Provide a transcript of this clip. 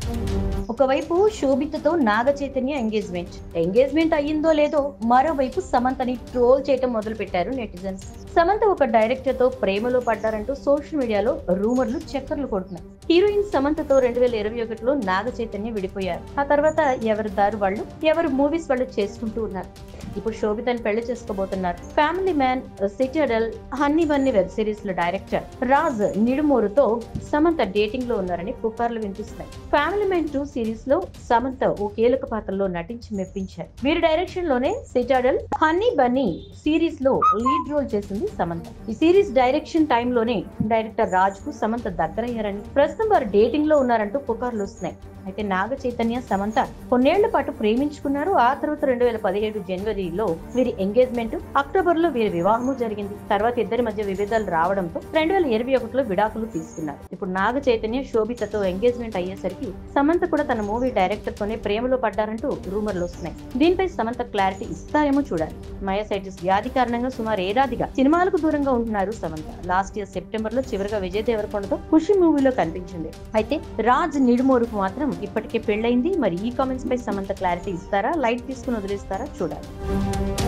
ఒకవైపు శోభితతో Naga Chaitanya engagement engagement అయ్యిందో లేదో మరోవైపు సమంతని ట్రోల్ చేయటం మొదలు పెట్టారు నెటిజన్స్ సమంత ఒక డైరెక్టర్ తో ప్రేమలో పడ్డారంటూ సోషల్ మీడియాలో రూమర్లు చక్కర్లు కొడుతున్నాయి హీరోయిన్ సమంతతో రెండు వేల ఇరవై ఒకటిలో నాగ చైతన్య విడిపోయారు ఆ తర్వాత ఎవరి దారి వాళ్ళు ఎవరు మూవీస్ వాళ్ళు చేసుకుంటూ ఉన్నారు ఇప్పుడు శోభితని పెళ్లి చేసుకోబోతున్నారు Family Man Citadel Honey Bunny web series లో డైరెక్టర్ రాజ్ నిడుమూరుతో సమంత డేటింగ్ లో ఉన్నారని పుకార్లు వినిపిస్తున్నాయి ఫ్యామిలీ మ్యాన్ టూ సిరీస్ లో సమంత ఓ కీలక పాత్రలో నటించి మెప్పించారు వీరి డైరెక్షన్ లోనే సిటాడల్ హనీ బన్నీ సిరీస్ లో లీడ్ రోల్ చేసింది సమంత ఈ సిరీస్ డైరెక్షన్ టైం లోనే డైరెక్టర్ రాజ్ కు సమంత దగ్గరయ్యారని ప్రస్తుతం వారు డేటింగ్ లో ఉన్నారంటూ పుకార్లు వస్తున్నాయి అయితే నాగ చైతన్య సమంత కొన్నేళ్ల పాటు ప్రేమించుకున్నారు ఆ తర్వాత రెండు వేల పదిహేడు జనవరిలో వీరి ఎంగేజ్మెంట్ అక్టోబర్ లో వీరి వివాహము జరిగింది తర్వాత ఇద్దరి మధ్య విభేదాలు రావడంతో రెండు వేల ఇరవై ఒకటిలో విడాకులు తీసుకున్నారు ఇప్పుడు నాగ చైతన్య శోభితతో ఎంగేజ్మెంట్ అయ్యేసరికి సమంత కూడా తన మూవీ డైరెక్టర్ తోనే ప్రేమలో పడ్డారంటూ రూమర్లు వస్తున్నాయి దీనిపై సమంత క్లారిటీ ఇస్తారేమో చూడాలి మయోసైటిస్ వ్యాధి కారణంగా సుమారు ఏడాదిగా సినిమాలకు దూరంగా ఉంటున్నారు సమంత లాస్ట్ ఇయర్ సెప్టెంబర్ లో చివరిగా విజయ్ దేవరకొండతో ఖుషి మూవీలో కనిపించింది అయితే రాజ్ నిడుమోరుకు మాత్రం ఇప్పటికే పెళ్ళైంది మరి ఈ కామెంట్స్ పై సమంత క్లారిటీ ఇస్తారా లైట్ తీసుకుని వదిలేస్తారా చూడాలి